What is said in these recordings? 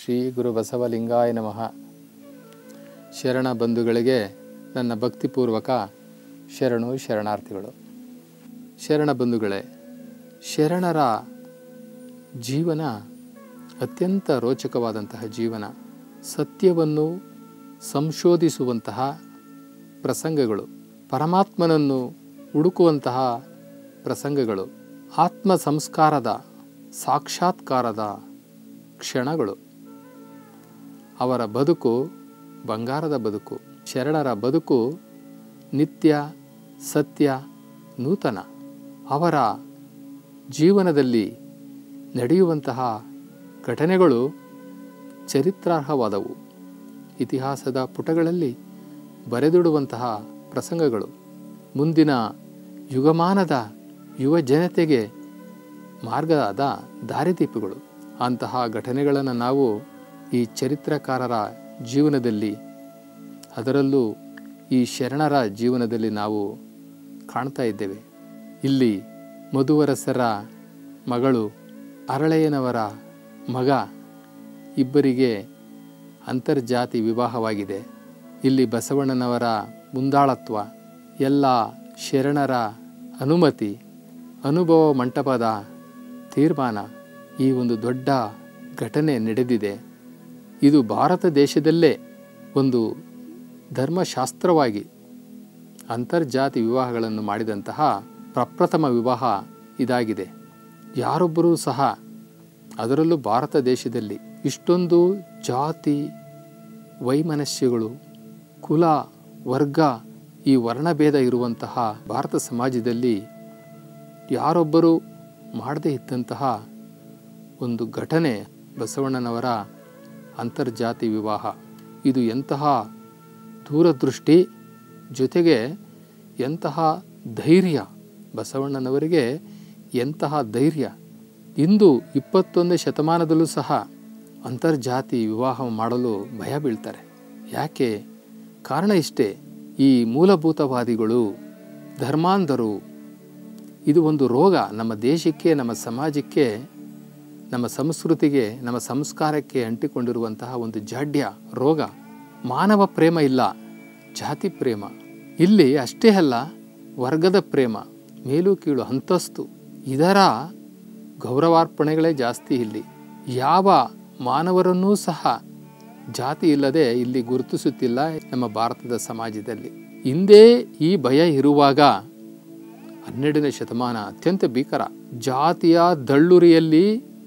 ಶ್ರೀ ಗುರು ಬಸವಲಿಂಗಾಯ ನಮಃ ಶರಣ ಬಂಧುಗಳಿಗೆ ನನ್ನ ಭಕ್ತಿಪೂರ್ವಕ ಶರಣು ಶರಣಾರ್ಥಿಗಳು ಶರಣ ಬಂಧುಗಳೇ ಶರಣರ ಜೀವನ ಅತ್ಯಂತ ರೋಚಕವಾದಂತಹ ಜೀವನ ಸತ್ಯವನ್ನು ಸಂಶೋಧಿಸುವಂತಹ ಪ್ರಸಂಗಗಳು ಪರಮಾತ್ಮನನ್ನು ಹುಡುಕುವಂತಹ ಪ್ರಸಂಗಗಳು ಆತ್ಮ ಸಂಸ್ಕಾರದ ಸಾಕ್ಷಾತ್ಕಾರದ ಕ್ಷಣಗಳು ಅವರ ಬದುಕು ಬಂಗಾರದ ಬದುಕು ಶರಣರ ಬದುಕು ನಿತ್ಯ ಸತ್ಯ ನೂತನ ಅವರ ಜೀವನದಲ್ಲಿ ನಡೆಯುವಂತಹ ಘಟನೆಗಳು ಚರಿತ್ರಾರ್ಹವಾದವು ಇತಿಹಾಸದ ಪುಟಗಳಲ್ಲಿ ಬರೆದಿಡುವಂತಹ ಪ್ರಸಂಗಗಳು ಮುಂದಿನ ಯುಗಮಾನದ ಯುವ ಜನತೆಗೆ ಮಾರ್ಗದ ದಾರಿದೀಪಗಳು ಅಂತಹ ಘಟನೆಗಳನ್ನು ನಾವು ಈ ಚರಿತ್ರಕಾರರ ಜೀವನದಲ್ಲಿ ಅದರಲ್ಲೂ ಈ ಶರಣರ ಜೀವನದಲ್ಲಿ ನಾವು ಕಾಣ್ತಾ ಇದ್ದೇವೆ ಇಲ್ಲಿ ಮಧುವರಸರ ಮಗಳು ಅರಳೆಯನವರ ಮಗ ಇಬ್ಬರಿಗೆ ಅಂತರ್ಜಾತಿ ವಿವಾಹವಾಗಿದೆ ಇಲ್ಲಿ ಬಸವಣ್ಣನವರ ಮುಂದಾಳತ್ವ ಎಲ್ಲ ಶರಣರ ಅನುಮತಿ ಅನುಭವ ಮಂಟಪದ ತೀರ್ಮಾನ ಈ ಒಂದು ದೊಡ್ಡ ಘಟನೆ ನಡೆದಿದೆ ಇದು ಭಾರತ ದೇಶದಲ್ಲೇ ಒಂದು ಧರ್ಮಶಾಸ್ತ್ರವಾಗಿ ಅಂತರ್ಜಾತಿ ವಿವಾಹಗಳನ್ನು ಮಾಡಿದಂತಹ ಪ್ರಪ್ರಥಮ ವಿವಾಹ ಇದಾಗಿದೆ ಯಾರೊಬ್ಬರೂ ಸಹ ಅದರಲ್ಲೂ ಭಾರತ ದೇಶದಲ್ಲಿ ಇಷ್ಟೊಂದು ಜಾತಿ ವೈಮನಸ್ಯಗಳು ಕುಲ ವರ್ಗ ಈ ವರ್ಣಭೇದ ಇರುವಂತಹ ಭಾರತ ಸಮಾಜದಲ್ಲಿ ಯಾರೊಬ್ಬರೂ ಮಾಡದೇ ಇದ್ದಂತಹ ಒಂದು ಘಟನೆ ಬಸವಣ್ಣನವರ ಅಂತರ್ಜಾತಿ ವಿವಾಹ ಇದು ಎಂತಹ ದೂರದೃಷ್ಟಿ ಜೊತೆಗೆ ಎಂತಹ ಧೈರ್ಯ ಬಸವಣ್ಣನವರಿಗೆ ಎಂತಹ ಧೈರ್ಯ ಇಂದು ಇಪ್ಪತ್ತೊಂದನೇ ಶತಮಾನದಲ್ಲೂ ಸಹ ಅಂತರ್ಜಾತಿ ವಿವಾಹ ಮಾಡಲು ಭಯ ಬೀಳ್ತಾರೆ ಯಾಕೆ ಕಾರಣ ಇಷ್ಟೇ ಈ ಮೂಲಭೂತವಾದಿಗಳು ಧರ್ಮಾಂಧರು ಇದು ಒಂದು ರೋಗ ನಮ್ಮ ದೇಶಕ್ಕೆ ನಮ್ಮ ಸಮಾಜಕ್ಕೆ ನಮ್ಮ ಸಂಸ್ಕೃತಿಗೆ ನಮ್ಮ ಸಂಸ್ಕಾರಕ್ಕೆ ಅಂಟಿಕೊಂಡಿರುವಂತಹ ಒಂದು ಜಾಡ್ಯ ರೋಗ ಮಾನವ ಪ್ರೇಮ ಇಲ್ಲ ಜಾತಿ ಪ್ರೇಮ ಇಲ್ಲಿ ಅಷ್ಟೇ ಅಲ್ಲ ವರ್ಗದ ಪ್ರೇಮ ಮೇಲು ಕೀಳು ಅಂತಸ್ತು ಇದರ ಗೌರವಾರ್ಪಣೆಗಳೇ ಜಾಸ್ತಿ ಇಲ್ಲಿ ಯಾವ ಮಾನವರನ್ನೂ ಸಹ ಜಾತಿ ಇಲ್ಲದೆ ಇಲ್ಲಿ ಗುರುತಿಸುತ್ತಿಲ್ಲ ನಮ್ಮ ಭಾರತದ ಸಮಾಜದಲ್ಲಿ ಹಿಂದೆ ಈ ಭಯ ಇರುವಾಗ ಹನ್ನೆರಡನೇ ಶತಮಾನ ಅತ್ಯಂತ ಭೀಕರ ಜಾತಿಯ ದಳ್ಳುರಿಯಲ್ಲಿ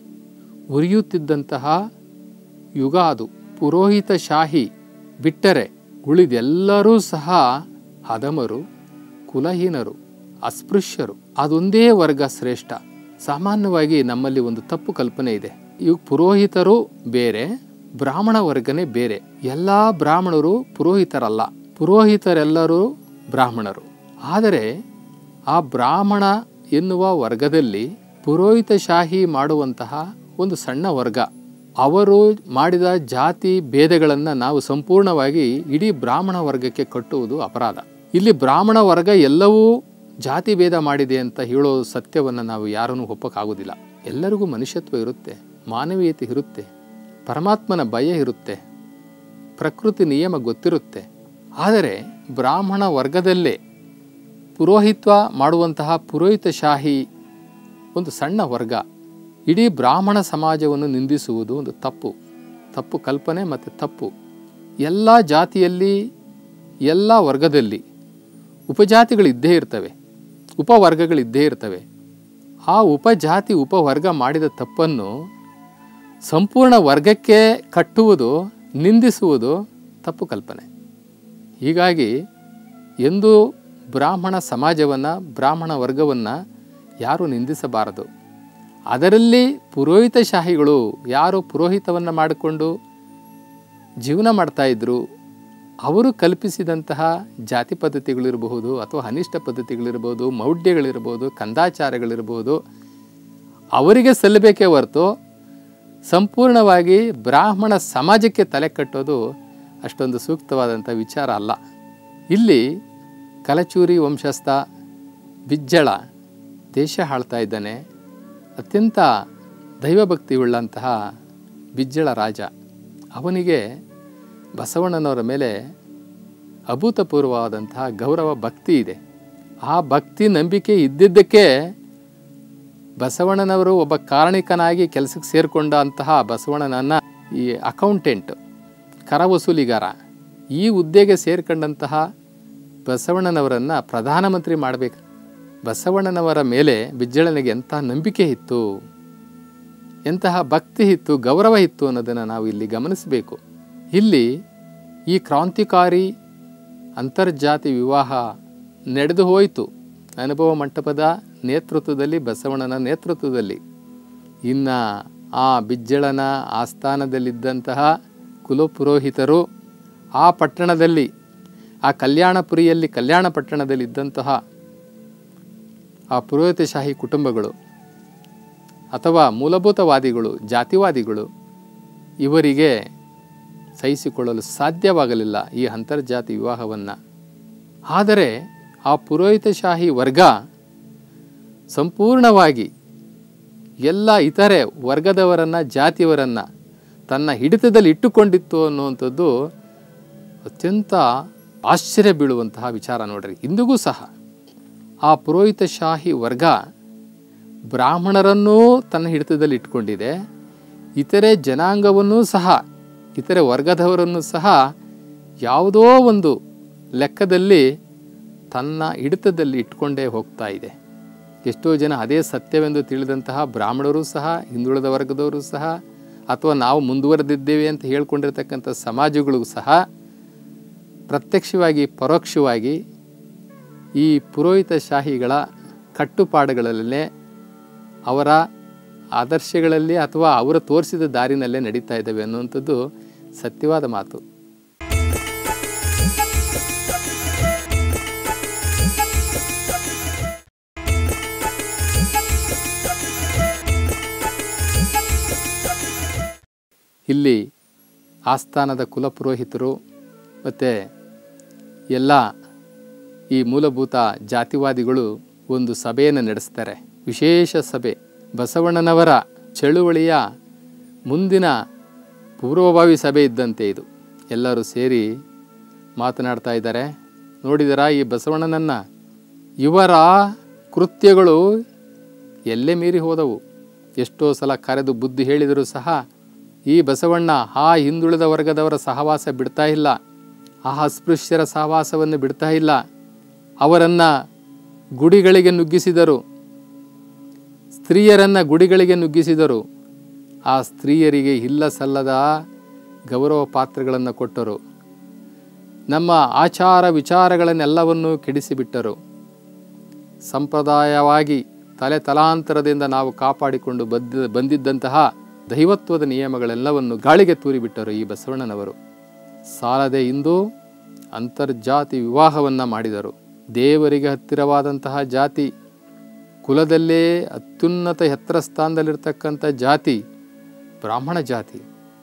ಉರಿಯುತ್ತಿದ್ದಂತಹ ಯುಗ ಅದು ಪುರೋಹಿತ ಶಾಹಿ ಬಿಟ್ಟರೆ ಉಳಿದೆಲ್ಲರೂ ಸಹ ಹದಮರು ಕುಲಹೀನರು ಅಸ್ಪೃಶ್ಯರು ಅದೊಂದೇ ವರ್ಗ ಶ್ರೇಷ್ಠ ಸಾಮಾನ್ಯವಾಗಿ ನಮ್ಮಲ್ಲಿ ಒಂದು ತಪ್ಪು ಕಲ್ಪನೆ ಇದೆ ಇವು ಪುರೋಹಿತರು ಬೇರೆ ಬ್ರಾಹ್ಮಣ ವರ್ಗನೇ ಬೇರೆ ಎಲ್ಲ ಬ್ರಾಹ್ಮಣರು ಪುರೋಹಿತರಲ್ಲ ಪುರೋಹಿತರೆಲ್ಲರೂ ಬ್ರಾಹ್ಮಣರು ಆದರೆ ಆ ಬ್ರಾಹ್ಮಣ ಎನ್ನುವ ವರ್ಗದಲ್ಲಿ ಪುರೋಹಿತಶಾಹಿ ಮಾಡುವಂತಹ ಒಂದು ಸಣ್ಣ ವರ್ಗ ಅವರು ಮಾಡಿದ ಜಾತಿ ಭೇದಗಳನ್ನು ನಾವು ಸಂಪೂರ್ಣವಾಗಿ ಇಡೀ ಬ್ರಾಹ್ಮಣ ವರ್ಗಕ್ಕೆ ಕಟ್ಟುವುದು ಅಪರಾಧ ಇಲ್ಲಿ ಬ್ರಾಹ್ಮಣ ವರ್ಗ ಎಲ್ಲವೂ ಜಾತಿ ಭೇದ ಮಾಡಿದೆ ಅಂತ ಹೇಳೋ ಸತ್ಯವನ್ನು ನಾವು ಯಾರನ್ನೂ ಒಪ್ಪಕ್ಕಾಗೋದಿಲ್ಲ ಎಲ್ಲರಿಗೂ ಮನುಷ್ಯತ್ವ ಇರುತ್ತೆ ಮಾನವೀಯತೆ ಇರುತ್ತೆ ಪರಮಾತ್ಮನ ಭಯ ಇರುತ್ತೆ ಪ್ರಕೃತಿ ನಿಯಮ ಗೊತ್ತಿರುತ್ತೆ ಆದರೆ ಬ್ರಾಹ್ಮಣ ವರ್ಗದಲ್ಲೇ ಪುರೋಹಿತ್ವ ಮಾಡುವಂತಹ ಪುರೋಹಿತಶಾಹಿ ಒಂದು ಸಣ್ಣ ವರ್ಗ ಇಡೀ ಬ್ರಾಹ್ಮಣ ಸಮಾಜವನ್ನು ನಿಂದಿಸುವುದು ಒಂದು ತಪ್ಪು ತಪ್ಪು ಕಲ್ಪನೆ ಮತ್ತು ತಪ್ಪು ಎಲ್ಲ ಜಾತಿಯಲ್ಲಿ ಎಲ್ಲ ವರ್ಗದಲ್ಲಿ ಉಪಜಾತಿಗಳಿದ್ದೇ ಇರ್ತವೆ ಉಪವರ್ಗಗಳಿದ್ದೇ ಇರ್ತವೆ ಆ ಉಪಜಾತಿ ಉಪವರ್ಗ ಮಾಡಿದ ತಪ್ಪನ್ನು ಸಂಪೂರ್ಣ ವರ್ಗಕ್ಕೆ ಕಟ್ಟುವುದು ನಿಂದಿಸುವುದು ತಪ್ಪು ಕಲ್ಪನೆ ಹೀಗಾಗಿ ಎಂದು ಬ್ರಾಹ್ಮಣ ಸಮಾಜವನ್ನು ಬ್ರಾಹ್ಮಣ ವರ್ಗವನ್ನು ಯಾರು ನಿಂದಿಸಬಾರದು ಅದರಲ್ಲಿ ಪುರೋಹಿತಶಾಹಿಗಳು ಯಾರು ಪುರೋಹಿತವನ್ನು ಮಾಡಿಕೊಂಡು ಜೀವನ ಮಾಡ್ತಾಯಿದ್ರು ಅವರು ಕಲ್ಪಿಸಿದಂತಹ ಜಾತಿ ಪದ್ಧತಿಗಳಿರಬಹುದು ಅಥವಾ ಅನಿಷ್ಟ ಪದ್ಧತಿಗಳಿರ್ಬೋದು ಮೌಢ್ಯಗಳಿರ್ಬೋದು ಕಂದಾಚಾರಗಳಿರ್ಬೋದು ಅವರಿಗೆ ಸಲ್ಲಬೇಕೇ ಹೊರತು ಸಂಪೂರ್ಣವಾಗಿ ಬ್ರಾಹ್ಮಣ ಸಮಾಜಕ್ಕೆ ತಲೆ ಕಟ್ಟೋದು ಅಷ್ಟೊಂದು ಸೂಕ್ತವಾದಂಥ ವಿಚಾರ ಅಲ್ಲ ಇಲ್ಲಿ ಕಲಚೂರಿ ವಂಶಸ್ಥ ಬಿಜ್ಜಳ ದೇಶ ಆಳ್ತಾ ಇದ್ದಾನೆ ಅತ್ಯಂತ ದೈವಭಕ್ತಿ ಉಳ್ಳಂತಹ ಬಿಜ್ಜಳ ರಾಜ ಅವನಿಗೆ ಬಸವಣ್ಣನವರ ಮೇಲೆ ಅಭೂತಪೂರ್ವವಾದಂತಹ ಗೌರವ ಭಕ್ತಿ ಇದೆ ಆ ಭಕ್ತಿ ನಂಬಿಕೆ ಇದ್ದಿದ್ದಕ್ಕೆ ಬಸವಣ್ಣನವರು ಒಬ್ಬ ಕಾರಣಿಕನಾಗಿ ಕೆಲಸಕ್ಕೆ ಸೇರಿಕೊಂಡ ಅಂತಹ ಬಸವಣ್ಣನನ್ನ ಈ ಅಕೌಂಟೆಂಟ್ ಕರ ವಸೂಲಿಗಾರ ಈ ಹುದ್ದೆಗೆ ಸೇರ್ಕೊಂಡಂತಹ ಬಸವಣ್ಣನವರನ್ನು ಪ್ರಧಾನಮಂತ್ರಿ ಮಾಡಬೇಕು ಬಸವಣ್ಣನವರ ಮೇಲೆ ಬಿಜ್ಜಳನಿಗೆ ಎಂಥ ನಂಬಿಕೆ ಇತ್ತು ಎಂತಹ ಭಕ್ತಿ ಇತ್ತು ಗೌರವ ಇತ್ತು ಅನ್ನೋದನ್ನು ನಾವು ಇಲ್ಲಿ ಗಮನಿಸಬೇಕು ಇಲ್ಲಿ ಈ ಕ್ರಾಂತಿಕಾರಿ ಅಂತರ್ಜಾತಿ ವಿವಾಹ ನಡೆದು ಹೋಯಿತು ಅನುಭವ ಮಂಟಪದ ನೇತೃತ್ವದಲ್ಲಿ ಬಸವಣ್ಣನ ನೇತೃತ್ವದಲ್ಲಿ ಇನ್ನು ಆ ಬಿಜ್ಜಳನ ಆಸ್ಥಾನದಲ್ಲಿದ್ದಂತಹ ಕುಲಪುರೋಹಿತರು ಆ ಪಟ್ಟಣದಲ್ಲಿ ಆ ಕಲ್ಯಾಣಪುರಿಯಲ್ಲಿ ಕಲ್ಯಾಣ ಪಟ್ಟಣದಲ್ಲಿದ್ದಂತಹ ಆ ಪುರೋಹಿತಶಾಹಿ ಕುಟುಂಬಗಳು ಅಥವಾ ಮೂಲಭೂತವಾದಿಗಳು ಜಾತಿವಾದಿಗಳು ಇವರಿಗೆ ಸಹಿಸಿಕೊಳ್ಳಲು ಸಾಧ್ಯವಾಗಲಿಲ್ಲ ಈ ಅಂತರ್ಜಾತಿ ವಿವಾಹವನ್ನು ಆದರೆ ಆ ಪುರೋಹಿತಶಾಹಿ ವರ್ಗ ಸಂಪೂರ್ಣವಾಗಿ ಎಲ್ಲ ಇತರೆ ವರ್ಗದವರನ್ನು ಜಾತಿಯವರನ್ನು ತನ್ನ ಹಿಡಿತದಲ್ಲಿ ಇಟ್ಟುಕೊಂಡಿತ್ತು ಅನ್ನುವಂಥದ್ದು ಅತ್ಯಂತ ಆಶ್ಚರ್ಯ ಬೀಳುವಂತಹ ವಿಚಾರ ನೋಡ್ರಿ ಇಂದಿಗೂ ಸಹ ಆ ಪುರೋಹಿತಶಾಹಿ ವರ್ಗ ಬ್ರಾಹ್ಮಣರನ್ನೂ ತನ್ನ ಹಿಡಿತದಲ್ಲಿ ಇಟ್ಕೊಂಡಿದೆ ಇತರೆ ಜನಾಂಗವನ್ನೂ ಸಹ ಇತರೆ ವರ್ಗದವರನ್ನು ಸಹ ಯಾವುದೋ ಒಂದು ಲೆಕ್ಕದಲ್ಲಿ ತನ್ನ ಹಿಡಿತದಲ್ಲಿ ಇಟ್ಕೊಂಡೇ ಹೋಗ್ತಾ ಇದೆ ಎಷ್ಟೋ ಜನ ಅದೇ ಸತ್ಯವೆಂದು ತಿಳಿದಂತಹ ಬ್ರಾಹ್ಮಣರು ಸಹ ಹಿಂದುಳಿದ ವರ್ಗದವರು ಸಹ ಅಥವಾ ನಾವು ಮುಂದುವರೆದಿದ್ದೇವೆ ಅಂತ ಹೇಳ್ಕೊಂಡಿರ್ತಕ್ಕಂಥ ಸಮಾಜಗಳು ಸಹ ಪ್ರತ್ಯಕ್ಷವಾಗಿ ಪರೋಕ್ಷವಾಗಿ ಈ ಪುರೋಹಿತಶಾಹಿಗಳ ಕಟ್ಟುಪಾಡುಗಳಲ್ಲೇ ಅವರ ಆದರ್ಶಗಳಲ್ಲಿ ಅಥವಾ ಅವರು ತೋರಿಸಿದ ದಾರಿನಲ್ಲೇ ನಡೀತಾ ಇದ್ದಾವೆ ಅನ್ನುವಂಥದ್ದು ಸತ್ಯವಾದ ಮಾತು ಇಲ್ಲಿ ಆಸ್ಥಾನದ ಕುಲಪುರೋಹಿತರು ಮತ್ತು ಎಲ್ಲ ಈ ಮೂಲಭೂತ ಜಾತಿವಾದಿಗಳು ಒಂದು ಸಭೆಯನ್ನು ನಡೆಸ್ತಾರೆ ವಿಶೇಷ ಸಭೆ ಬಸವಣ್ಣನವರ ಚಳುವಳಿಯ ಮುಂದಿನ ಪೂರ್ವಭಾವಿ ಸಭೆ ಇದ್ದಂತೆ ಇದು ಎಲ್ಲರೂ ಸೇರಿ ಮಾತನಾಡ್ತಾ ಇದ್ದಾರೆ ನೋಡಿದರಾ ಈ ಬಸವಣ್ಣನನ್ನು ಇವರ ಕೃತ್ಯಗಳು ಎಲ್ಲೇ ಮೀರಿ ಹೋದವು ಎಷ್ಟೋ ಸಲ ಕರೆದು ಬುದ್ಧಿ ಹೇಳಿದರೂ ಸಹ ಈ ಬಸವಣ್ಣ ಆ ಹಿಂದುಳಿದ ವರ್ಗದವರ ಸಹವಾಸ ಬಿಡ್ತಾ ಇಲ್ಲ ಆ ಅಸ್ಪೃಶ್ಯರ ಸಹವಾಸವನ್ನು ಬಿಡ್ತಾ ಇಲ್ಲ ಅವರನ್ನು ಗುಡಿಗಳಿಗೆ ನುಗ್ಗಿಸಿದರು ಸ್ತ್ರೀಯರನ್ನು ಗುಡಿಗಳಿಗೆ ನುಗ್ಗಿಸಿದರು ಆ ಸ್ತ್ರೀಯರಿಗೆ ಇಲ್ಲ ಸಲ್ಲದ ಗೌರವ ಪಾತ್ರಗಳನ್ನು ಕೊಟ್ಟರು ನಮ್ಮ ಆಚಾರ ವಿಚಾರಗಳನ್ನೆಲ್ಲವನ್ನೂ ಕೆಡಿಸಿಬಿಟ್ಟರು ಸಂಪ್ರದಾಯವಾಗಿ ತಲೆ ತಲಾಂತರದಿಂದ ನಾವು ಕಾಪಾಡಿಕೊಂಡು ಬದ್ದ ಬಂದಿದ್ದಂತಹ ದೈವತ್ವದ ನಿಯಮಗಳೆಲ್ಲವನ್ನು ಗಾಳಿಗೆ ತೂರಿಬಿಟ್ಟರು ಈ ಬಸವಣ್ಣನವರು ಸಾಲದೆ ಇಂದು ಅಂತರ್ಜಾತಿ ವಿವಾಹವನ್ನು ಮಾಡಿದರು ದೇವರಿಗೆ ಹತ್ತಿರವಾದಂತಹ ಜಾತಿ ಕುಲದಲ್ಲೇ ಅತ್ಯುನ್ನತ ಎತ್ತರ ಸ್ಥಾನದಲ್ಲಿರ್ತಕ್ಕಂಥ ಜಾತಿ ಬ್ರಾಹ್ಮಣ ಜಾತಿ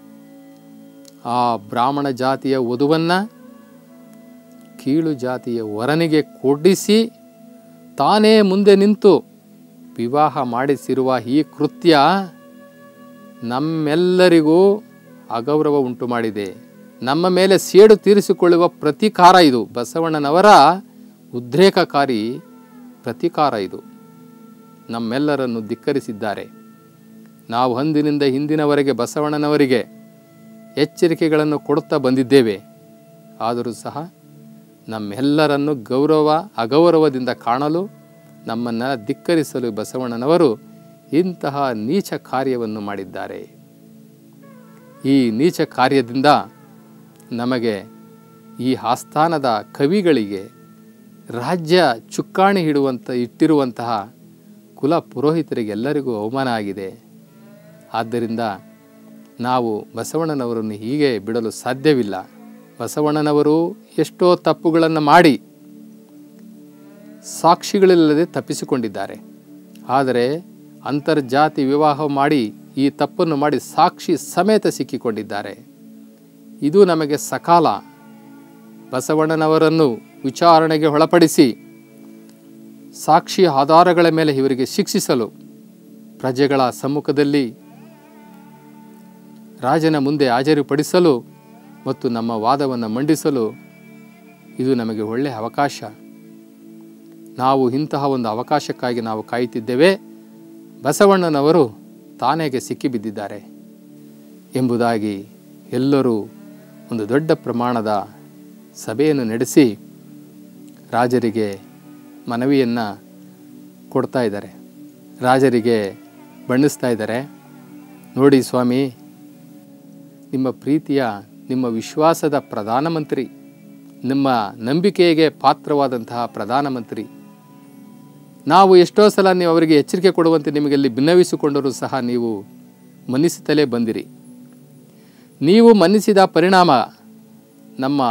ಆ ಬ್ರಾಹ್ಮಣ ಜಾತಿಯ ವಧುವನ್ನು ಕೀಳು ಜಾತಿಯ ವರನಿಗೆ ಕೊಡಿಸಿ ತಾನೇ ಮುಂದೆ ನಿಂತು ವಿವಾಹ ಮಾಡಿಸಿರುವ ಈ ಕೃತ್ಯ ನಮ್ಮೆಲ್ಲರಿಗೂ ಅಗೌರವ ಉಂಟು ಮಾಡಿದೆ ನಮ್ಮ ಮೇಲೆ ಸೇಡು ತೀರಿಸಿಕೊಳ್ಳುವ ಪ್ರತೀಕಾರ ಇದು ಬಸವಣ್ಣನವರ ಉದ್ರೇಕಕಾರಿ ಪ್ರತೀಕಾರ ಇದು ನಮ್ಮೆಲ್ಲರನ್ನು ಧಿಕ್ಕರಿಸಿದ್ದಾರೆ ನಾವು ಅಂದಿನಿಂದ ಹಿಂದಿನವರೆಗೆ ಬಸವಣ್ಣನವರಿಗೆ ಎಚ್ಚರಿಕೆಗಳನ್ನು ಕೊಡುತ್ತಾ ಬಂದಿದ್ದೇವೆ ಆದರೂ ಸಹ ನಮ್ಮೆಲ್ಲರನ್ನು ಗೌರವ ಅಗೌರವದಿಂದ ಕಾಣಲು ನಮ್ಮನ್ನು ಧಿಕ್ಕರಿಸಲು ಬಸವಣ್ಣನವರು ಇಂತಹ ನೀಚ ಕಾರ್ಯವನ್ನು ಮಾಡಿದ್ದಾರೆ ಈ ನೀಚ ಕಾರ್ಯದಿಂದ ನಮಗೆ ಈ ಆಸ್ಥಾನದ ಕವಿಗಳಿಗೆ ರಾಜ್ಯ ಚುಕ್ಕಾಣಿ ಹಿಡುವಂಥ ಇಟ್ಟಿರುವಂತಹ ಕುಲ ಪುರೋಹಿತರಿಗೆಲ್ಲರಿಗೂ ಅವಮಾನ ಆಗಿದೆ ಆದ್ದರಿಂದ ನಾವು ಬಸವಣ್ಣನವರನ್ನು ಹೀಗೆ ಬಿಡಲು ಸಾಧ್ಯವಿಲ್ಲ ಬಸವಣ್ಣನವರು ಎಷ್ಟೋ ತಪ್ಪುಗಳನ್ನು ಮಾಡಿ ಸಾಕ್ಷಿಗಳಿಲ್ಲದೆ ತಪ್ಪಿಸಿಕೊಂಡಿದ್ದಾರೆ ಆದರೆ ಅಂತರ್ಜಾತಿ ವಿವಾಹ ಮಾಡಿ ಈ ತಪ್ಪನ್ನು ಮಾಡಿ ಸಾಕ್ಷಿ ಸಮೇತ ಸಿಕ್ಕಿಕೊಂಡಿದ್ದಾರೆ ಇದು ನಮಗೆ ಸಕಾಲ ಬಸವಣ್ಣನವರನ್ನು ವಿಚಾರಣೆಗೆ ಒಳಪಡಿಸಿ ಸಾಕ್ಷಿ ಆಧಾರಗಳ ಮೇಲೆ ಇವರಿಗೆ ಶಿಕ್ಷಿಸಲು ಪ್ರಜೆಗಳ ಸಮ್ಮುಖದಲ್ಲಿ ರಾಜನ ಮುಂದೆ ಹಾಜರುಪಡಿಸಲು ಮತ್ತು ನಮ್ಮ ವಾದವನ್ನು ಮಂಡಿಸಲು ಇದು ನಮಗೆ ಒಳ್ಳೆಯ ಅವಕಾಶ ನಾವು ಇಂತಹ ಒಂದು ಅವಕಾಶಕ್ಕಾಗಿ ನಾವು ಕಾಯುತ್ತಿದ್ದೇವೆ ಬಸವಣ್ಣನವರು ತಾನೇಗೆ ಸಿಕ್ಕಿಬಿದ್ದಿದ್ದಾರೆ ಎಂಬುದಾಗಿ ಎಲ್ಲರೂ ಒಂದು ದೊಡ್ಡ ಪ್ರಮಾಣದ ಸಭೆಯನ್ನು ನಡೆಸಿ ರಾಜರಿಗೆ ಮನವಿಯನ್ನು ಕೊಡ್ತಾ ಇದ್ದಾರೆ ರಾಜರಿಗೆ ಬಣ್ಣಿಸ್ತಾ ಇದ್ದಾರೆ ನೋಡಿ ಸ್ವಾಮಿ ನಿಮ್ಮ ಪ್ರೀತಿಯ ನಿಮ್ಮ ವಿಶ್ವಾಸದ ಪ್ರಧಾನಮಂತ್ರಿ ನಿಮ್ಮ ನಂಬಿಕೆಗೆ ಪಾತ್ರವಾದಂತಹ ಪ್ರಧಾನಮಂತ್ರಿ ನಾವು ಎಷ್ಟೋ ಸಲ ನೀವು ಅವರಿಗೆ ಎಚ್ಚರಿಕೆ ಕೊಡುವಂತೆ ನಿಮಗಲ್ಲಿ ಭಿನ್ನವಿಸಿಕೊಂಡರೂ ಸಹ ನೀವು ಮನ್ನಿಸುತ್ತಲೇ ಬಂದಿರಿ ನೀವು ಮನ್ನಿಸಿದ ಪರಿಣಾಮ ನಮ್ಮ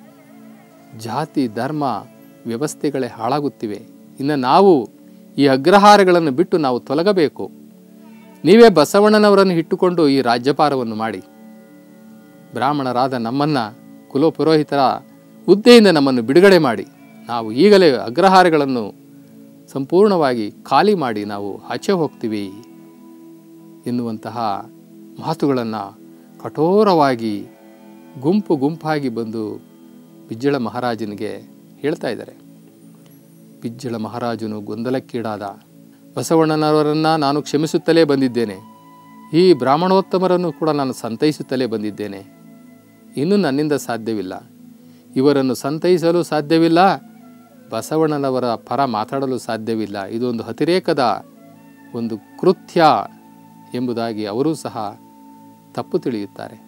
ಜಾತಿ ಧರ್ಮ ವ್ಯವಸ್ಥೆಗಳೇ ಹಾಳಾಗುತ್ತಿವೆ ಇನ್ನು ನಾವು ಈ ಅಗ್ರಹಾರಗಳನ್ನು ಬಿಟ್ಟು ನಾವು ತೊಲಗಬೇಕು ನೀವೇ ಬಸವಣ್ಣನವರನ್ನು ಇಟ್ಟುಕೊಂಡು ಈ ರಾಜ್ಯಭಾರವನ್ನು ಮಾಡಿ ಬ್ರಾಹ್ಮಣರಾದ ನಮ್ಮನ್ನು ಕುಲಪುರೋಹಿತರ ಹುದ್ದೆಯಿಂದ ನಮ್ಮನ್ನು ಬಿಡುಗಡೆ ಮಾಡಿ ನಾವು ಈಗಲೇ ಅಗ್ರಹಾರಗಳನ್ನು ಸಂಪೂರ್ಣವಾಗಿ ಖಾಲಿ ಮಾಡಿ ನಾವು ಆಚೆ ಹೋಗ್ತೀವಿ ಎನ್ನುವಂತಹ ಮಾತುಗಳನ್ನು ಕಠೋರವಾಗಿ ಗುಂಪು ಗುಂಪಾಗಿ ಬಂದು ಬಿಜ್ಜಳ ಮಹಾರಾಜನಿಗೆ ಹೇಳ್ತಾ ಇದ್ದಾರೆ ಬಿಜ್ಜಳ ಮಹಾರಾಜನು ಗೊಂದಲಕ್ಕೀಡಾದ ಬಸವಣ್ಣನವರನ್ನು ನಾನು ಕ್ಷಮಿಸುತ್ತಲೇ ಬಂದಿದ್ದೇನೆ ಈ ಬ್ರಾಹ್ಮಣೋತ್ತಮರನ್ನು ಕೂಡ ನಾನು ಸಂತೈಸುತ್ತಲೇ ಬಂದಿದ್ದೇನೆ ಇನ್ನೂ ನನ್ನಿಂದ ಸಾಧ್ಯವಿಲ್ಲ ಇವರನ್ನು ಸಂತೈಸಲು ಸಾಧ್ಯವಿಲ್ಲ ಬಸವಣ್ಣನವರ ಪರ ಮಾತಾಡಲು ಸಾಧ್ಯವಿಲ್ಲ ಇದೊಂದು ಅತಿರೇಕದ ಒಂದು ಕೃತ್ಯ ಎಂಬುದಾಗಿ ಅವರೂ ಸಹ ತಪ್ಪು ತಿಳಿಯುತ್ತಾರೆ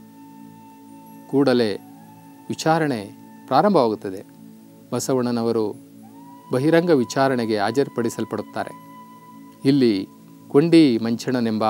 ಕೂಡಲೇ ವಿಚಾರಣೆ ಪ್ರಾರಂಭವಾಗುತ್ತದೆ ಬಸವಣ್ಣನವರು ಬಹಿರಂಗ ವಿಚಾರಣೆಗೆ ಹಾಜರುಪಡಿಸಲ್ಪಡುತ್ತಾರೆ ಇಲ್ಲಿ ಕೊಂಡಿ ಮಂಚಣ್ಣನೆಂಬ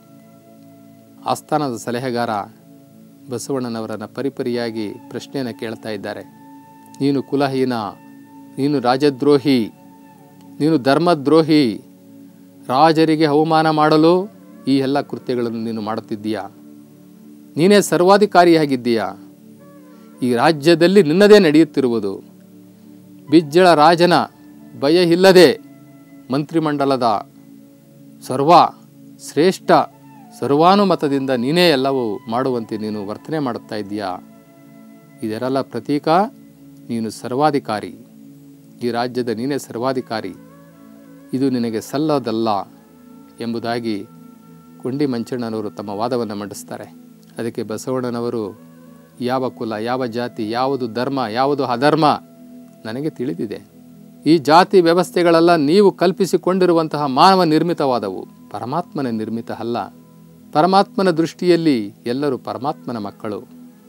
ಆಸ್ಥಾನದ ಸಲಹೆಗಾರ ಬಸವಣ್ಣನವರನ್ನು ಪರಿಪರಿಯಾಗಿ ಪ್ರಶ್ನೆಯನ್ನು ಕೇಳ್ತಾ ಇದ್ದಾರೆ ನೀನು ಕುಲಹೀನ ನೀನು ರಾಜದ್ರೋಹಿ ನೀನು ಧರ್ಮದ್ರೋಹಿ ರಾಜರಿಗೆ ಅವಮಾನ ಮಾಡಲು ಈ ಎಲ್ಲ ಕೃತ್ಯಗಳನ್ನು ನೀನು ಮಾಡುತ್ತಿದ್ದೀಯಾ ನೀನೇ ಸರ್ವಾಧಿಕಾರಿಯಾಗಿದ್ದೀಯಾ ಈ ರಾಜ್ಯದಲ್ಲಿ ನಿನ್ನದೇ ನಡೆಯುತ್ತಿರುವುದು ಬಿಜ್ಜಳ ರಾಜನ ಭಯ ಇಲ್ಲದೆ ಮಂತ್ರಿಮಂಡಲದ ಸರ್ವ ಶ್ರೇಷ್ಠ ಸರ್ವಾನುಮತದಿಂದ ನೀನೇ ಎಲ್ಲವೂ ಮಾಡುವಂತೆ ನೀನು ವರ್ತನೆ ಮಾಡುತ್ತಾ ಇದ್ದೀಯಾ ಇದರೆಲ್ಲ ಪ್ರತೀಕ ನೀನು ಸರ್ವಾಧಿಕಾರಿ ಈ ರಾಜ್ಯದ ನೀನೇ ಸರ್ವಾಧಿಕಾರಿ ಇದು ನಿನಗೆ ಸಲ್ಲದಲ್ಲ ಎಂಬುದಾಗಿ ಕೊಂಡಿ ಮಂಚಣ್ಣನವರು ತಮ್ಮ ವಾದವನ್ನು ಮಂಡಿಸ್ತಾರೆ ಅದಕ್ಕೆ ಬಸವಣ್ಣನವರು ಯಾವ ಕುಲ ಯಾವ ಜಾತಿ ಯಾವುದು ಧರ್ಮ ಯಾವುದು ಅಧರ್ಮ ನನಗೆ ತಿಳಿದಿದೆ ಈ ಜಾತಿ ವ್ಯವಸ್ಥೆಗಳೆಲ್ಲ ನೀವು ಕಲ್ಪಿಸಿಕೊಂಡಿರುವಂತಹ ಮಾನವ ನಿರ್ಮಿತವಾದವು ಪರಮಾತ್ಮನ ನಿರ್ಮಿತ ಅಲ್ಲ ಪರಮಾತ್ಮನ ದೃಷ್ಟಿಯಲ್ಲಿ ಎಲ್ಲರೂ ಪರಮಾತ್ಮನ ಮಕ್ಕಳು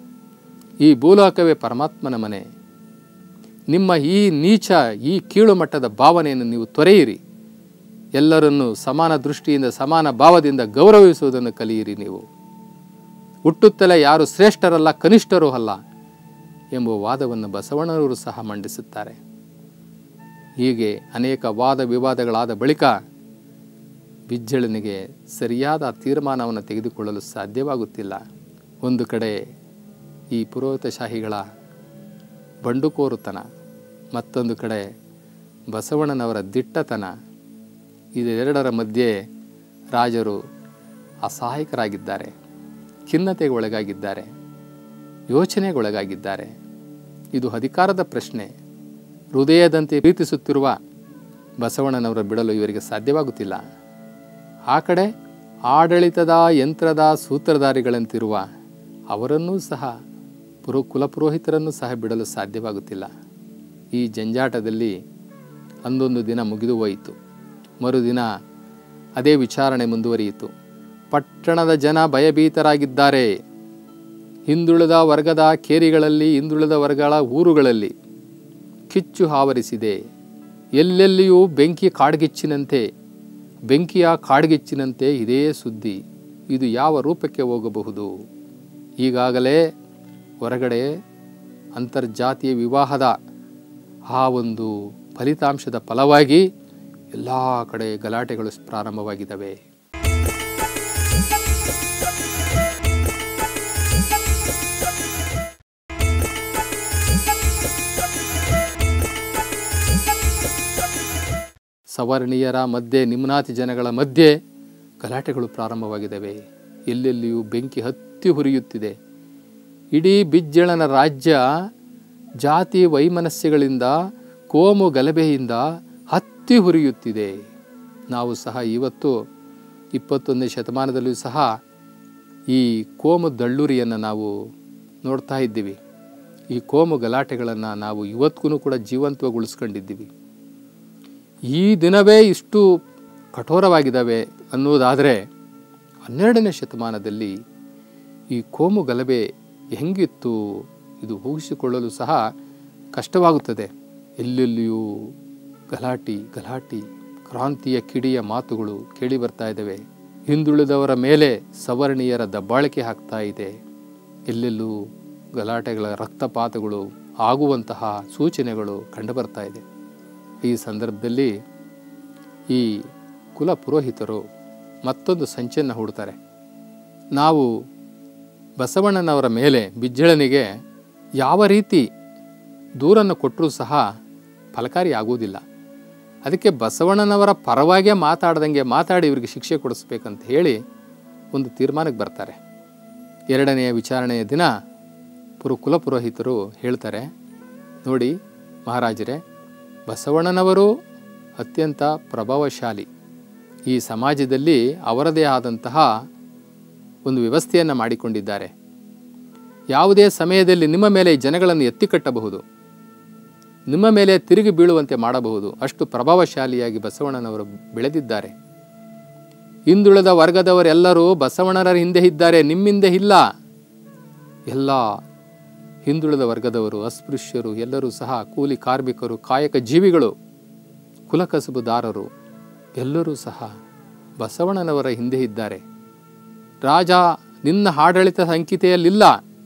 ಈ ಭೂಲೋಕವೇ ಪರಮಾತ್ಮನ ಮನೆ ನಿಮ್ಮ ಈ ನೀಚ ಈ ಕೀಳು ಮಟ್ಟದ ಭಾವನೆಯನ್ನು ನೀವು ತೊರೆಯಿರಿ ಎಲ್ಲರನ್ನು ಸಮಾನ ದೃಷ್ಟಿಯಿಂದ ಸಮಾನ ಭಾವದಿಂದ ಗೌರವಿಸುವುದನ್ನು ಕಲಿಯಿರಿ ನೀವು ಹುಟ್ಟುತ್ತಲೇ ಯಾರು ಶ್ರೇಷ್ಠರಲ್ಲ ಕನಿಷ್ಠರೂ ಅಲ್ಲ ಎಂಬ ವಾದವನ್ನು ಬಸವಣ್ಣನವರು ಸಹ ಮಂಡಿಸುತ್ತಾರೆ ಹೀಗೆ ಅನೇಕ ವಾದ ವಿವಾದಗಳಾದ ಬಳಿಕ ಬಿಜ್ಜಳನಿಗೆ ಸರಿಯಾದ ತೀರ್ಮಾನವನ್ನು ತೆಗೆದುಕೊಳ್ಳಲು ಸಾಧ್ಯವಾಗುತ್ತಿಲ್ಲ ಒಂದು ಕಡೆ ಈ ಪುರೋಹಿತಶಾಹಿಗಳ ಬಂಡುಕೋರುತನ ಮತ್ತೊಂದು ಕಡೆ ಬಸವಣ್ಣನವರ ದಿಟ್ಟತನ ಇದೆರಡರ ಮಧ್ಯೆ ರಾಜರು ಅಸಹಾಯಕರಾಗಿದ್ದಾರೆ ಖಿನ್ನತೆಗೆ ಒಳಗಾಗಿದ್ದಾರೆ ಯೋಚನೆಗೊಳಗಾಗಿದ್ದಾರೆ ಇದು ಅಧಿಕಾರದ ಪ್ರಶ್ನೆ ಹೃದಯದಂತೆ ಪ್ರೀತಿಸುತ್ತಿರುವ ಬಸವಣ್ಣನವರ ಬಿಡಲು ಇವರಿಗೆ ಸಾಧ್ಯವಾಗುತ್ತಿಲ್ಲ ಆ ಕಡೆ ಆಡಳಿತದ ಯಂತ್ರದ ಸೂತ್ರಧಾರಿಗಳಂತಿರುವ ಅವರನ್ನೂ ಸಹ ಪುರೋ ಕುಲಪುರೋಹಿತರನ್ನು ಸಹ ಬಿಡಲು ಸಾಧ್ಯವಾಗುತ್ತಿಲ್ಲ ಈ ಜಂಜಾಟದಲ್ಲಿ ಅಂದೊಂದು ದಿನ ಮುಗಿದು ಹೋಯಿತು ಮರುದಿನ ಅದೇ ವಿಚಾರಣೆ ಮುಂದುವರಿಯಿತು ಪಟ್ಟಣದ ಜನ ಭಯಭೀತರಾಗಿದ್ದಾರೆ ಹಿಂದುಳಿದ ವರ್ಗದ ಕೇರಿಗಳಲ್ಲಿ ಹಿಂದುಳಿದ ವರ್ಗಗಳ ಊರುಗಳಲ್ಲಿ ಕಿಚ್ಚು ಆವರಿಸಿದೆ ಎಲ್ಲೆಲ್ಲಿಯೂ ಬೆಂಕಿ ಕಾಡ್ಗಿಚ್ಚಿನಂತೆ ಬೆಂಕಿಯ ಕಾಡ್ಗಿಚ್ಚಿನಂತೆ ಇದೇ ಸುದ್ದಿ ಇದು ಯಾವ ರೂಪಕ್ಕೆ ಹೋಗಬಹುದು ಈಗಾಗಲೇ ಹೊರಗಡೆ ಅಂತರ್ಜಾತೀಯ ವಿವಾಹದ ಆ ಒಂದು ಫಲಿತಾಂಶದ ಫಲವಾಗಿ ಎಲ್ಲ ಕಡೆ ಗಲಾಟೆಗಳು ಪ್ರಾರಂಭವಾಗಿದ್ದಾವೆ ಸವರ್ಣೀಯರ ಮಧ್ಯೆ ನಿಮ್ನಾತಿ ಜನಗಳ ಮಧ್ಯೆ ಗಲಾಟೆಗಳು ಪ್ರಾರಂಭವಾಗಿದ್ದಾವೆ ಎಲ್ಲೆಲ್ಲಿಯೂ ಬೆಂಕಿ ಹತ್ತಿ ಹತ್ತಿ ಹುರಿಯುತ್ತಿದೆ ಇಡೀ ಬಿಜ್ಜಳನ ರಾಜ್ಯ ಜಾತಿ ವೈಮನಸ್ಯಗಳಿಂದ ಕೋಮು ಗಲಭೆಯಿಂದ ಹತ್ತಿ ಹುರಿಯುತ್ತಿದೆ ನಾವು ಸಹ ಇವತ್ತು ಇಪ್ಪತ್ತೊಂದನೇ ಶತಮಾನದಲ್ಲಿಯೂ ಸಹ ಈ ಕೋಮು ದಳ್ಳುರಿಯನ್ನು ನಾವು ನೋಡ್ತಾ ಇದ್ದೀವಿ ಈ ಕೋಮು ಗಲಾಟೆಗಳನ್ನು ನಾವು ಇವತ್ತಿಗೂ ಕೂಡ ಜೀವಂತವಾಗಿಗೊಳಿಸ್ಕೊಂಡಿದ್ದೀವಿ ಈ ದಿನವೇ ಇಷ್ಟು ಕಠೋರವಾಗಿದ್ದಾವೆ ಅನ್ನೋದಾದರೆ ಹನ್ನೆರಡನೇ ಶತಮಾನದಲ್ಲಿ ಈ ಕೋಮು ಗಲಭೆ ಹೆಂಗಿತ್ತು ಇದು ಊಹಿಸಿಕೊಳ್ಳಲು ಸಹ ಕಷ್ಟವಾಗುತ್ತದೆ ಎಲ್ಲೆಲ್ಲಿಯೂ ಗಲಾಟಿ ಗಲಾಟಿ ಕ್ರಾಂತಿಯ ಕಿಡಿಯ ಮಾತುಗಳು ಕೇಳಿ ಬರ್ತಾ ಇದ್ದಾವೆ ಹಿಂದುಳಿದವರ ಮೇಲೆ ಸವರ್ಣೀಯರ ದಬ್ಬಾಳಿಕೆ ಆಗ್ತಾ ಇದೆ ಎಲ್ಲೆಲ್ಲೂ ಗಲಾಟೆಗಳ ರಕ್ತಪಾತಗಳು ಆಗುವಂತಹ ಸೂಚನೆಗಳು ಕಂಡುಬರ್ತಾ ಇದೆ ಈ ಸಂದರ್ಭದಲ್ಲಿ ಈ ಕುಲ ಪುರೋಹಿತರು ಮತ್ತೊಂದು ಸಂಚನ್ನು ಹೂಡ್ತಾರೆ ನಾವು ಬಸವಣ್ಣನವರ ಮೇಲೆ ಬಿಜ್ಜಳನಿಗೆ ಯಾವ ರೀತಿ ದೂರನ್ನು ಕೊಟ್ಟರೂ ಸಹ ಫಲಕಾರಿ ಆಗುವುದಿಲ್ಲ ಅದಕ್ಕೆ ಬಸವಣ್ಣನವರ ಪರವಾಗೇ ಮಾತಾಡ್ದಂಗೆ ಮಾತಾಡಿ ಇವರಿಗೆ ಶಿಕ್ಷೆ ಕೊಡಿಸ್ಬೇಕಂತ ಹೇಳಿ ಒಂದು ತೀರ್ಮಾನಕ್ಕೆ ಬರ್ತಾರೆ ಎರಡನೆಯ ವಿಚಾರಣೆಯ ದಿನ ಪುರು ಕುಲಪುರೋಹಿತರು ಹೇಳ್ತಾರೆ ನೋಡಿ ಮಹಾರಾಜರೇ ಬಸವಣ್ಣನವರು ಅತ್ಯಂತ ಪ್ರಭಾವಶಾಲಿ ಈ ಸಮಾಜದಲ್ಲಿ ಅವರದೇ ಆದಂತಹ ಒಂದು ವ್ಯವಸ್ಥೆಯನ್ನು ಮಾಡಿಕೊಂಡಿದ್ದಾರೆ ಯಾವುದೇ ಸಮಯದಲ್ಲಿ ನಿಮ್ಮ ಮೇಲೆ ಜನಗಳನ್ನು ಎತ್ತಿಕಟ್ಟಬಹುದು ನಿಮ್ಮ ಮೇಲೆ ತಿರುಗಿ ಬೀಳುವಂತೆ ಮಾಡಬಹುದು ಅಷ್ಟು ಪ್ರಭಾವಶಾಲಿಯಾಗಿ ಬಸವಣ್ಣನವರು ಬೆಳೆದಿದ್ದಾರೆ ಹಿಂದುಳಿದ ವರ್ಗದವರೆಲ್ಲರೂ ಬಸವಣ್ಣರ ಹಿಂದೆ ಇದ್ದಾರೆ ನಿಮ್ಮಿಂದ ಇಲ್ಲ ಎಲ್ಲ ಹಿಂದುಳಿದ ವರ್ಗದವರು ಅಸ್ಪೃಶ್ಯರು ಎಲ್ಲರೂ ಸಹ ಕೂಲಿ ಕಾರ್ಮಿಕರು ಕಾಯಕ ಜೀವಿಗಳು ಕುಲಕಸಬುದಾರರು ಎಲ್ಲರೂ ಸಹ ಬಸವಣ್ಣನವರ ಹಿಂದೆ ಇದ್ದಾರೆ ರಾಜ ನಿನ್ನ ಆಡಳಿತ ಸಂಹಿತೆಯಲ್ಲಿಲ್ಲ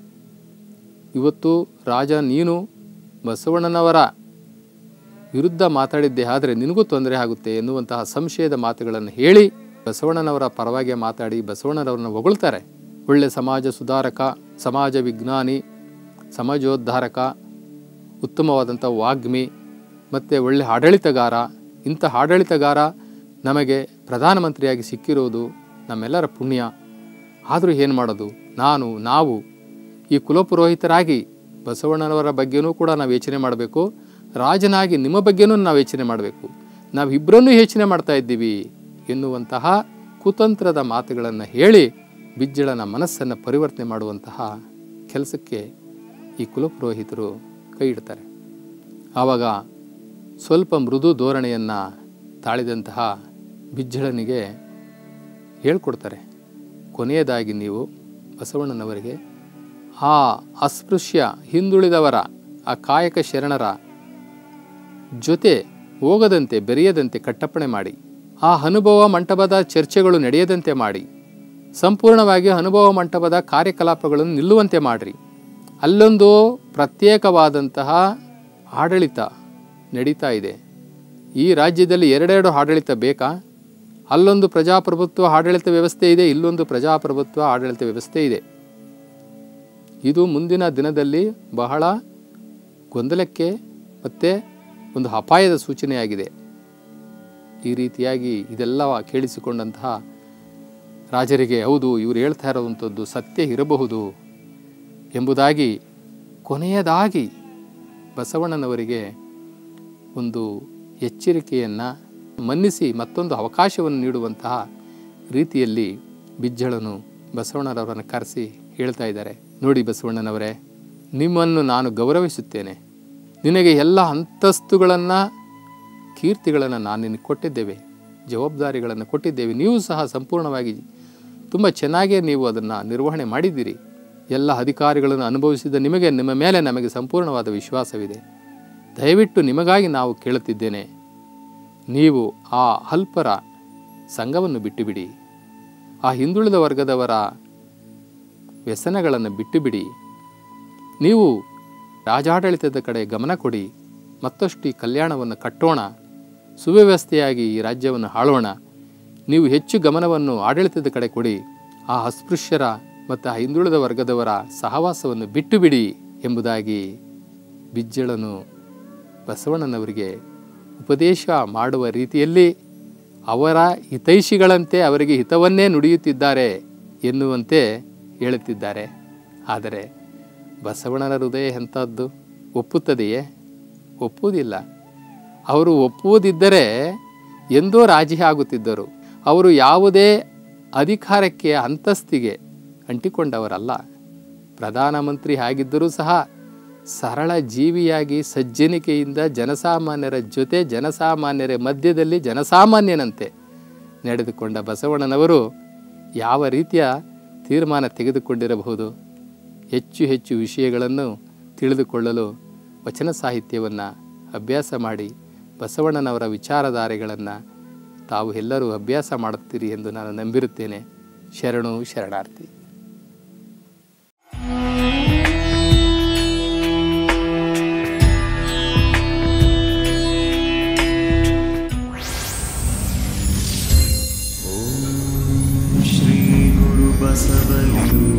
ಇವತ್ತು ರಾಜ ನೀನು ಬಸವಣ್ಣನವರ ವಿರುದ್ಧ ಮಾತಾಡಿದ್ದೆ ಆದರೆ ನಿನಗೂ ತೊಂದರೆ ಆಗುತ್ತೆ ಎನ್ನುವಂತಹ ಸಂಶಯದ ಮಾತುಗಳನ್ನು ಹೇಳಿ ಬಸವಣ್ಣನವರ ಪರವಾಗಿ ಮಾತಾಡಿ ಬಸವಣ್ಣನವರನ್ನು ಹೊಗಳ್ತಾರೆ ಒಳ್ಳೆ ಸಮಾಜ ಸುಧಾರಕ ಸಮಾಜ ವಿಜ್ಞಾನಿ ಸಮಾಜೋದ್ಧಾರಕ ಉತ್ತಮವಾದಂಥ ವಾಗ್ಮಿ ಮತ್ತು ಒಳ್ಳೆ ಆಡಳಿತಗಾರ ಇಂಥ ಆಡಳಿತಗಾರ ನಮಗೆ ಪ್ರಧಾನಮಂತ್ರಿಯಾಗಿ ಸಿಕ್ಕಿರೋದು ನಮ್ಮೆಲ್ಲರ ಪುಣ್ಯ ಆದರೂ ಏನು ಮಾಡೋದು ನಾನು ನಾವು ಈ ಕುಲಪುರೋಹಿತರಾಗಿ ಬಸವಣ್ಣನವರ ಬಗ್ಗೆನೂ ಕೂಡ ನಾವು ಯೋಚನೆ ಮಾಡಬೇಕು ರಾಜನಾಗಿ ನಿಮ್ಮ ಬಗ್ಗೆನೂ ನಾವು ಯೋಚನೆ ಮಾಡಬೇಕು ನಾವು ಇಬ್ಬರನ್ನೂ ಯೋಚನೆ ಮಾಡ್ತಾ ಇದ್ದೀವಿ ಎನ್ನುವಂತಹ ಕುತಂತ್ರದ ಮಾತುಗಳನ್ನು ಹೇಳಿ ಬಿಜ್ಜಳನ ಮನಸ್ಸನ್ನು ಪರಿವರ್ತನೆ ಮಾಡುವಂತಹ ಕೆಲಸಕ್ಕೆ ಈ ಕುಲಪುರೋಹಿತರು ಕೈ ಇಡ್ತಾರೆ ಆವಾಗ ಸ್ವಲ್ಪ ಮೃದು ಧೋರಣೆಯನ್ನು ತಾಳಿದಂತಹ ಬಿಜ್ಜಳನಿಗೆ ಹೇಳ್ಕೊಡ್ತಾರೆ ಕೊನೆಯದಾಗಿ ನೀವು ಬಸವಣ್ಣನವರಿಗೆ ಆ ಅಸ್ಪೃಶ್ಯ ಹಿಂದುಳಿದವರ ಆ ಕಾಯಕ ಶರಣರ ಜೊತೆ ಹೋಗದಂತೆ ಬೆರೆಯದಂತೆ ಕಟ್ಟಪ್ಪಣೆ ಮಾಡಿ ಆ ಅನುಭವ ಮಂಟಪದ ಚರ್ಚೆಗಳು ನಡೆಯದಂತೆ ಮಾಡಿ ಸಂಪೂರ್ಣವಾಗಿ ಅನುಭವ ಮಂಟಪದ ಕಾರ್ಯಕಲಾಪಗಳನ್ನು ನಿಲ್ಲುವಂತೆ ಮಾಡಿರಿ ಅಲ್ಲೊಂದು ಪ್ರತ್ಯೇಕವಾದಂತಹ ಆಡಳಿತ ನಡೀತಾ ಇದೆ ಈ ರಾಜ್ಯದಲ್ಲಿ ಎರಡೆರಡು ಆಡಳಿತ ಬೇಕಾ ಅಲ್ಲೊಂದು ಪ್ರಜಾಪ್ರಭುತ್ವ ಆಡಳಿತ ವ್ಯವಸ್ಥೆ ಇದೆ ಇಲ್ಲೊಂದು ಪ್ರಜಾಪ್ರಭುತ್ವ ಆಡಳಿತ ವ್ಯವಸ್ಥೆ ಇದೆ ಇದು ಮುಂದಿನ ದಿನದಲ್ಲಿ ಬಹಳ ಗೊಂದಲಕ್ಕೆ ಮತ್ತು ಒಂದು ಅಪಾಯದ ಸೂಚನೆಯಾಗಿದೆ ಈ ರೀತಿಯಾಗಿ ಇದೆಲ್ಲ ಕೇಳಿಸಿಕೊಂಡಂತಹ ರಾಜರಿಗೆ ಹೌದು ಇವರು ಹೇಳ್ತಾ ಇರುವಂಥದ್ದು ಸತ್ಯ ಇರಬಹುದು ಎಂಬುದಾಗಿ ಕೊನೆಯದಾಗಿ ಬಸವಣ್ಣನವರಿಗೆ ಒಂದು ಎಚ್ಚರಿಕೆಯನ್ನು ಮನ್ನಿಸಿ ಮತ್ತೊಂದು ಅವಕಾಶವನ್ನು ನೀಡುವಂತಹ ರೀತಿಯಲ್ಲಿ ಬಿಜ್ಜಳನು ಬಸವಣ್ಣನವರನ್ನು ಕರೆಸಿ ಹೇಳ್ತಾ ಇದ್ದಾರೆ ನೋಡಿ ಬಸವಣ್ಣನವರೇ ನಿಮ್ಮನ್ನು ನಾನು ಗೌರವಿಸುತ್ತೇನೆ ನಿನಗೆ ಎಲ್ಲ ಅಂತಸ್ತುಗಳನ್ನು ಕೀರ್ತಿಗಳನ್ನು ನಾನು ನಿನಗೆ ಕೊಟ್ಟಿದ್ದೇವೆ ಜವಾಬ್ದಾರಿಗಳನ್ನು ಕೊಟ್ಟಿದ್ದೇವೆ ನೀವು ಸಹ ಸಂಪೂರ್ಣವಾಗಿ ತುಂಬ ಚೆನ್ನಾಗೇ ನೀವು ಅದನ್ನು ನಿರ್ವಹಣೆ ಮಾಡಿದ್ದೀರಿ ಎಲ್ಲ ಅಧಿಕಾರಿಗಳನ್ನು ಅನುಭವಿಸಿದ ನಿಮಗೆ ನಿಮ್ಮ ಮೇಲೆ ನಮಗೆ ಸಂಪೂರ್ಣವಾದ ವಿಶ್ವಾಸವಿದೆ ದಯವಿಟ್ಟು ನಿಮಗಾಗಿ ನಾವು ಕೇಳುತ್ತಿದ್ದೇನೆ ನೀವು ಆ ಅಲ್ಪರ ಸಂಘವನ್ನು ಬಿಟ್ಟುಬಿಡಿ ಆ ಹಿಂದುಳಿದ ವರ್ಗದವರ ವ್ಯಸನಗಳನ್ನು ಬಿಟ್ಟುಬಿಡಿ ನೀವು ರಾಜಾಡಳಿತದ ಕಡೆ ಗಮನ ಕೊಡಿ ಮತ್ತಷ್ಟು ಈ ಕಲ್ಯಾಣವನ್ನು ಕಟ್ಟೋಣ ಸುವ್ಯವಸ್ಥೆಯಾಗಿ ಈ ರಾಜ್ಯವನ್ನು ಆಳೋಣ ನೀವು ಹೆಚ್ಚು ಗಮನವನ್ನು ಆಡಳಿತದ ಕಡೆ ಕೊಡಿ ಆ ಅಸ್ಪೃಶ್ಯರ ಮತ್ತು ಆ ಹಿಂದುಳಿದ ವರ್ಗದವರ ಸಹವಾಸವನ್ನು ಬಿಟ್ಟು ಬಿಡಿ ಎಂಬುದಾಗಿ ಬಿಜ್ಜಳನು ಬಸವಣ್ಣನವರಿಗೆ ಉಪದೇಶ ಮಾಡುವ ರೀತಿಯಲ್ಲಿ ಅವರ ಹಿತೈಷಿಗಳಂತೆ ಅವರಿಗೆ ಹಿತವನ್ನೇ ನುಡಿಯುತ್ತಿದ್ದಾರೆ ಎನ್ನುವಂತೆ ಹೇಳುತ್ತಿದ್ದಾರೆ ಆದರೆ ಬಸವಣ್ಣನ ಹೃದಯ ಎಂಥದ್ದು ಒಪ್ಪುತ್ತದೆಯೇ ಒಪ್ಪುವುದಿಲ್ಲ ಅವರು ಒಪ್ಪುವುದಿದ್ದರೆ ಎಂದೋ ರಾಜಿ ಆಗುತ್ತಿದ್ದರು ಅವರು ಯಾವುದೇ ಅಧಿಕಾರಕ್ಕೆ ಅಂತಸ್ತಿಗೆ ಅಂಟಿಕೊಂಡವರಲ್ಲ ಪ್ರಧಾನಮಂತ್ರಿ ಆಗಿದ್ದರೂ ಸಹ ಸರಳ ಜೀವಿಯಾಗಿ ಸಜ್ಜನಿಕೆಯಿಂದ ಜನಸಾಮಾನ್ಯರ ಜೊತೆ ಜನಸಾಮಾನ್ಯರ ಮಧ್ಯದಲ್ಲಿ ಜನಸಾಮಾನ್ಯನಂತೆ ನಡೆದುಕೊಂಡ ಬಸವಣ್ಣನವರು ಯಾವ ರೀತಿಯ ತೀರ್ಮಾನ ತೆಗೆದುಕೊಂಡಿರಬಹುದು ಹೆಚ್ಚು ಹೆಚ್ಚು ವಿಷಯಗಳನ್ನು ತಿಳಿದುಕೊಳ್ಳಲು ವಚನ ಸಾಹಿತ್ಯವನ್ನು ಅಭ್ಯಾಸ ಮಾಡಿ ಬಸವಣ್ಣನವರ ವಿಚಾರಧಾರೆಗಳನ್ನು ತಾವು ಎಲ್ಲರೂ ಅಭ್ಯಾಸ ಮಾಡುತ್ತೀರಿ ಎಂದು ನಾನು ನಂಬಿರುತ್ತೇನೆ ಶರಣು ಶರಣಾರ್ಥಿ श्रीगुरुबसवलिङ्ग